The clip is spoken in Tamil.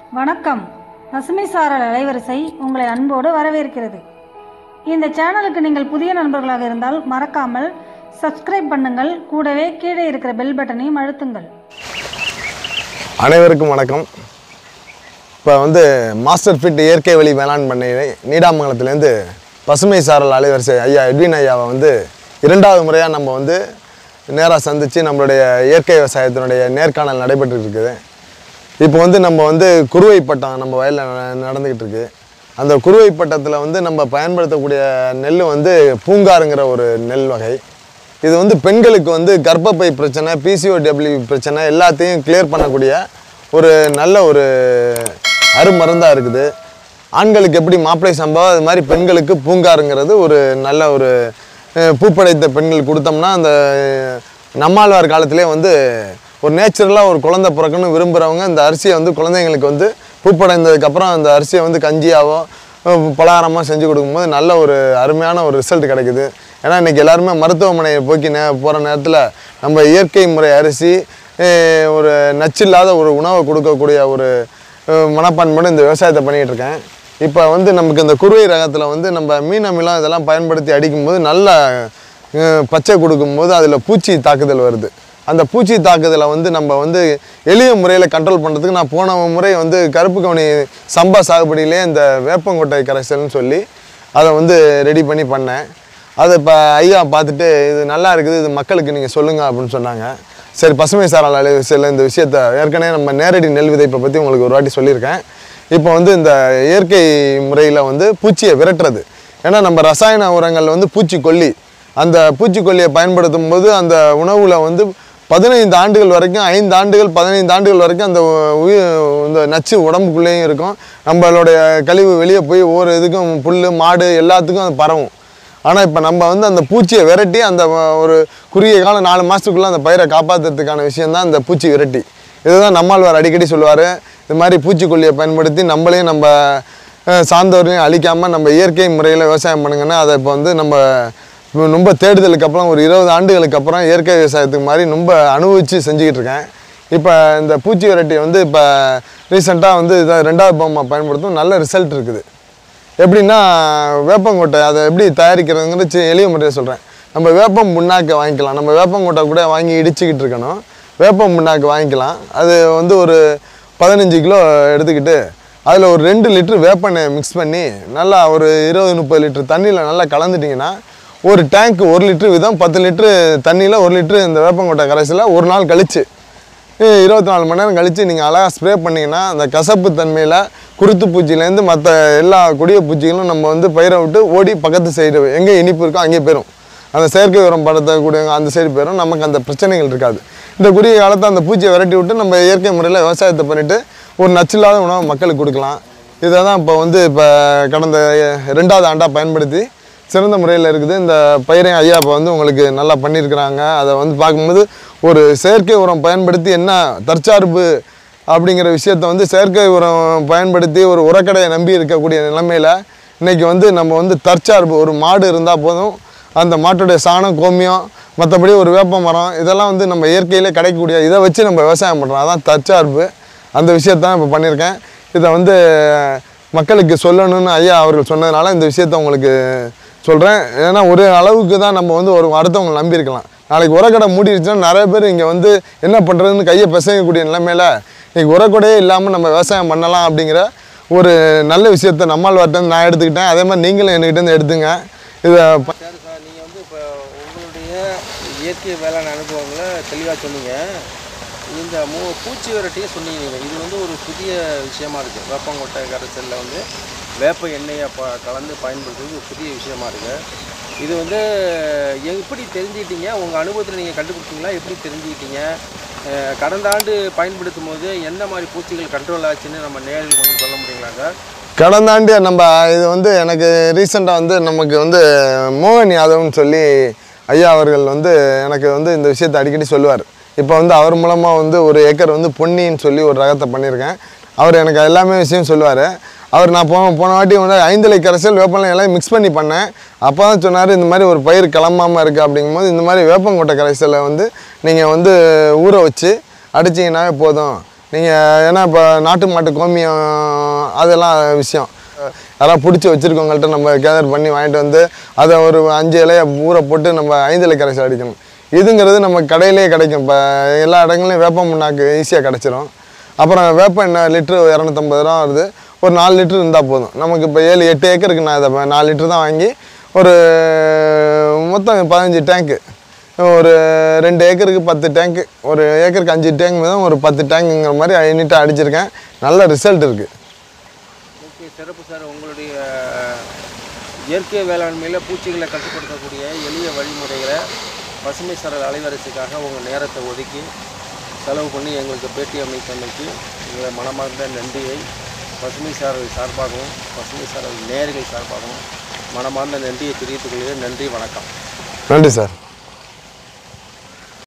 வணக்கம் பசுமை சாரல் அலைவரிசை உங்களை அன்போடு வரவேற்கிறது இந்த சேனலுக்கு நீங்கள் புதிய நண்பர்களாக இருந்தால் மறக்காமல் சப்ஸ்கிரைப் பண்ணுங்கள் கூடவே கீழே இருக்கிற பெல் பட்டனையும் அழுத்துங்கள் அனைவருக்கும் வணக்கம் இப்போ வந்து மாஸ்டர் ஃபிட் இயற்கை வழி வேளாண் பண்ணை நீடாமங்கலத்துலேருந்து பசுமை சாரல் அலைவரிசை ஐயா எட்வின் ஐயாவை வந்து இரண்டாவது முறையாக நம்ம வந்து நேராக சந்தித்து நம்மளுடைய இயற்கை விவசாயத்தினுடைய நேர்காணல் நடைபெற்று இருக்குது இப்போ வந்து நம்ம வந்து குருவை பட்டம் நம்ம வயலில் ந- நடந்துக்கிட்டு இருக்கு அந்த குருவை பட்டத்தில் வந்து நம்ம பயன்படுத்தக்கூடிய நெல் வந்து பூங்காருங்கிற ஒரு நெல் வகை இது வந்து பெண்களுக்கு வந்து கர்ப்பப்பை பிரச்சனை பிசிஓடபிள்யூ பிரச்சனை எல்லாத்தையும் கிளியர் பண்ணக்கூடிய ஒரு நல்ல ஒரு அருமருந்தாக இருக்குது ஆண்களுக்கு எப்படி மாப்பிளை சம்பவம் அது மாதிரி பெண்களுக்கு பூங்காருங்கிறது ஒரு நல்ல ஒரு அஹ், பூப்படைத்த பெண்கள் கொடுத்தோம்னா அந்த அஹ், நம்மாழ்வார் காலத்திலே வந்து ஒரு நேச்சுரலாக ஒரு குழந்தை பிறக்கணும் விரும்புகிறவங்க இந்த அரிசியை வந்து குழந்தைங்களுக்கு வந்து பூப்படைந்ததுக்கப்புறம் அந்த அரிசியை வந்து கஞ்சியாவோ அஹ், பலகாரமாக செஞ்சு கொடுக்கும்போது நல்ல ஒரு அருமையான ஒரு ரிசல்ட் கிடைக்குது ஏன்னா இன்றைக்கி எல்லாருமே மருத்துவமனையை போக்கி நே போகிற நேரத்தில் நம்ம இயற்கை முறை அரிசி அஹ், ஒரு நச்சில்லாத ஒரு உணவை கொடுக்கக்கூடிய ஒரு அஹ், மனப்பான்மையோடு இந்த விவசாயத்தை பண்ணிகிட்டு இருக்கேன் இப்போ வந்து நமக்கு இந்த குருவை ரகத்தில் வந்து நம்ம மீன் அமிலம் இதெல்லாம் பயன்படுத்தி அடிக்கும்போது நல்ல அஹ், பச்சை கொடுக்கும்போது அதில் பூச்சி தாக்குதல் வருது அந்த பூச்சி தாக்குதலை வந்து நம்ம வந்து எளிய முறையில் கண்ட்ரோல் பண்ணுறதுக்கு நான் போன முறை வந்து கருப்பு கவுனி சம்பா சாகுபடியிலே இந்த வேப்பங்கொட்டை கரைசல்னு சொல்லி அதை வந்து ரெடி பண்ணி பண்ணேன் அதை இப்போ ஐயா பார்த்துட்டு இது நல்லா இருக்குது இது மக்களுக்கு நீங்கள் சொல்லுங்கள் அப்படின்னு சொன்னாங்க சரி பசுமை சாரால் அலைவரிசையில் இந்த விஷயத்த ஏற்கனவே நம்ம நேரடி நெல் விதைப்பை பற்றி உங்களுக்கு ஒரு வாட்டி சொல்லியிருக்கேன் இப்போ வந்து இந்த இயற்கை முறையில் வந்து பூச்சியை விரட்டுறது ஏன்னா நம்ம ரசாயன உரங்கள் வந்து பூச்சிக்கொல்லி அந்த பூச்சிக்கொல்லியை பயன்படுத்தும் போது அந்த உணவில் வந்து பதினைந்து ஆண்டுகள் வரைக்கும் ஐந்து ஆண்டுகள் பதினைந்து ஆண்டுகள் வரைக்கும் அந்த உயிர் இந்த நச்சு உடம்புக்குள்ளேயும் இருக்கும் நம்மளுடைய கழிவு வெளியே போய் ஒவ்வொரு இதுக்கும் புல் மாடு எல்லாத்துக்கும் அது பரவும் ஆனால் இப்போ நம்ம வந்து அந்த பூச்சியை விரட்டி அந்த வ- ஒரு குறுகிய காலம் நாலு மாதத்துக்குள்ளே அந்த பயிரை காப்பாற்றுறதுக்கான விஷயம்தான் அந்த பூச்சி விரட்டி இதுதான் நம்மாழ்வார் அடிக்கடி சொல்லுவார் இது மாதிரி பூச்சிக்கொல்லியை பயன்படுத்தி நம்மளையும் நம்ம அஹ், சார்ந்தவர்களையும் அழிக்காமல் நம்ம இயற்கை முறையில் விவசாயம் பண்ணுங்கன்னா அதை இப்போ வந்து நம்ம இப்போ ரொம்ப தேடுதலுக்கு அப்புறம் ஒரு இருபது ஆண்டுகளுக்கு அப்புறம் இயற்கை விவசாயத்துக்கு மாதிரி ரொம்ப அனுபவித்து செஞ்சுக்கிட்டு இருக்கேன் இப்போ இந்த பூச்சி விரட்டியை வந்து இப்போ ரீசெண்டாக வந்து இதை ரெண்டாவது பொம்மை பயன்படுத்தும் நல்ல ரிசல்ட் இருக்குது எப்படின்னா வேப்பங்கொட்டை அதை எப்படி தயாரிக்கிறதுங்கிறது சி- எளிய முறையில் சொல்கிறேன் நம்ம வேப்பம் புண்ணாக்கு வாங்கிக்கலாம் நம்ம வேப்பங்கொட்டை கூட வாங்கி இடிச்சுக்கிட்டு இருக்கணும் வேப்பம் புண்ணாக்கு வாங்கிக்கலாம் அது வந்து ஒரு பதினஞ்சு கிலோ எடுத்துக்கிட்டு அதில் ஒரு ரெண்டு லிட்டர் வேப்பெண்ணெய் மிக்ஸ் பண்ணி நல்லா ஒரு இருபது முப்பது லிட்டர் தண்ணியில் நல்லா கலந்துட்டிங்கன்னா ஒரு டேங்க் ஒரு லிட்டர் வீதம் பத்து லிட்டரு தண்ணியில் ஒரு லிட்டரு இந்த வேப்பங்கொட்டை கரைசலில் ஒரு நாள் கழிச்சு இருபத்தி நாலு மணி நேரம் கழித்து நீங்கள் அழகாக ஸ்ப்ரே பண்ணிங்கன்னா அந்த கசப்பு தன்மையில் குருத்து பூச்சியிலேருந்து மற்ற எல்லா கொடிய பூச்சிகளும் நம்ம வந்து பயிரை விட்டு ஓடி பக்கத்து சைடு எங்கே இனிப்பு இருக்கோ அங்கே போயிடும் அந்த செயற்கை உரம் படுத்தக்கூடிய அந்த சைடு போயிடும் நமக்கு அந்த பிரச்சனைகள் இருக்காது இந்த குறுகிய காலத்தை அந்த பூச்சியை விரட்டி விட்டு நம்ம இயற்கை முறையில் விவசாயத்தை பண்ணிவிட்டு ஒரு நச்சில்லாத உணவை மக்களுக்கு கொடுக்கலாம் இதை தான் இப்போ வந்து இப்போ கடந்த ரெண்டாவது ஆண்டாக பயன்படுத்தி சிறந்த முறையில் இருக்குது இந்த பயிரை ஐயா இப்போ வந்து உங்களுக்கு நல்லா பண்ணியிருக்கிறாங்க அதை வந்து பார்க்கும்போது ஒரு செயற்கை உரம் பயன்படுத்தி என்ன தற்சார்பு அப்படிங்கிற விஷயத்த வந்து செயற்கை உரம் பயன்படுத்தி ஒரு உரக்கடையை நம்பி இருக்கக்கூடிய நிலைமையில் இன்றைக்கி வந்து நம்ம வந்து தற்சார்பு ஒரு மாடு இருந்தால் போதும் அந்த மாட்டுடைய சாணம் கோமியம் மற்றபடி ஒரு வேப்ப மரம் இதெல்லாம் வந்து நம்ம இயற்கையிலே கிடைக்கக்கூடிய இதை வச்சு நம்ம விவசாயம் பண்ணுறோம் அதான் தற்சார்பு அந்த விஷயத்தான் இப்போ பண்ணியிருக்கேன் இதை வந்து மக்களுக்கு சொல்லணும்னு ஐயா அவர்கள் சொன்னதுனால இந்த விஷயத்த உங்களுக்கு சொல்கிறேன் ஏன்னா ஒரு அளவுக்கு தான் நம்ம வந்து ஒரு அடுத்தவங்க நம்பியிருக்கலாம் நாளைக்கு உரக்கடை மூடிடுச்சுன்னா நிறைய பேர் இங்கே வந்து என்ன பண்ணுறதுன்னு கையை பிசையக்கூடிய நிலைமையில் இன்னைக்கு உரக்கடையே இல்லாமல் நம்ம விவசாயம் பண்ணலாம் அப்படிங்கிற ஒரு நல்ல விஷயத்த நம்மால் நான் எடுத்துக்கிட்டேன் அதே மாதிரி நீங்களும் என்கிட்ட எடுத்துங்க இதை ப- சரி சார் நீங்கள் வந்து இப்போ உங்களுடைய இயற்கை வேளாண் அனுபவங்களை தெளிவாக சொன்னீங்க இந்த மூ பூச்சி விரட்டியும் சொன்னீங்க நீங்கள் இது வந்து ஒரு புதிய விஷயமா இருக்குது வேப்பங்கொட்டை கரைசலில் வந்து வேப்ப எண்ணெயை ப கலந்து பயன்படுத்துறது ஒரு புதிய விஷயமா இருக்குது இது வந்து எப்படி தெரிஞ்சுக்கிட்டீங்க உங்கள் அனுபவத்தில் நீங்கள் கண்டுபிடிச்சிங்களா எப்படி தெரிஞ்சுக்கிட்டீங்க அஹ் கடந்த ஆண்டு பயன்படுத்தும் போது எந்த மாதிரி பூச்சிகள் கண்ட்ரோல் ஆச்சுன்னு நம்ம நேரில் கொஞ்சம் சொல்ல முடியுங்களா சார் கடந்த ஆண்டு நம்ம இது வந்து எனக்கு ரீசெண்டாக வந்து நமக்கு வந்து மோகன் யாதவ்னு சொல்லி ஐயா அவர்கள் வந்து எனக்கு வந்து இந்த விஷயத்தை அடிக்கடி சொல்லுவார் இப்போ வந்து அவர் மூலமாக வந்து ஒரு ஏக்கர் வந்து பொன்னின்னு சொல்லி ஒரு ரகத்தை பண்ணியிருக்கேன் அவர் எனக்கு எல்லாமே விஷயம் சொல்லுவார் அவர் நான் போன போன வாட்டி வந்து ஐந்தலை கரைசல் வேப்பலை எல்லாம் மிக்ஸ் பண்ணி பண்ணேன் அப்போ தான் சொன்னார் இந்த மாதிரி ஒரு பயிர் கிளம்பாமல் இருக்குது அப்படிங்கும்போது இந்த மாதிரி வேப்பங்கொட்டை கரைசலை வந்து நீங்கள் வந்து ஊற வச்சு அடிச்சிங்கனாவே போதும் நீங்கள் ஏன்னா இப்போ நாட்டு மாட்டு கோமியம் அதெல்லாம் விஷயம் யாராவது பிடிச்சி வச்சுருக்கவங்கள்ட்ட நம்ம கேதர் பண்ணி வாங்கிட்டு வந்து அதை ஒரு அஞ்சு இலைய ஊற போட்டு நம்ம ஐந்து இலை கரைசல் அடிக்கணும் இதுங்கிறது நம்ம கடையிலே கிடைக்கும் இப்போ எல்லா இடங்களையும் வேப்ப முன்னாக்கு ஈஸியாக கிடச்சிரும் அப்புறம் வேப்ப எண்ணெய் லிட்ரு இரநூத்தம்பது ரூபா வருது ஒரு நாலு லிட்டர் இருந்தால் போதும் நமக்கு இப்போ ஏழு எட்டு ஏக்கருக்கு நான் இதை நாலு லிட்டர் தான் வாங்கி ஒரு மொத்தம் பதினஞ்சு டேங்க்கு ஒரு ரெண்டு ஏக்கருக்கு பத்து டேங்க்கு ஒரு ஏக்கருக்கு அஞ்சு டேங்க் மீதம் ஒரு பத்து டேங்குங்கிற மாதிரி நீட்டாக அடிச்சிருக்கேன் நல்ல ரிசல்ட் இருக்குது ஓகே சிறப்பு சார் உங்களுடைய இயற்கை வேளாண்மையில் பூச்சிகளை கட்டுப்படுத்தக்கூடிய எளிய வழிமுறைகளை பசுமை சாரல் அலைவரிசைக்காக உங்கள் நேரத்தை ஒதுக்கி செலவு பண்ணி எங்களுக்கு பேட்டி அமைத்தமைக்கு எங்களை மனமார்ந்த நன்றியை பசுமை சாரல் சார்பாகவும் பசுமை சாரல் நேயர்கள் சார்பாகவும் மனமார்ந்த நன்றியை தெரிவித்துக் கொள்கிறேன் நன்றி வணக்கம் நன்றி சார்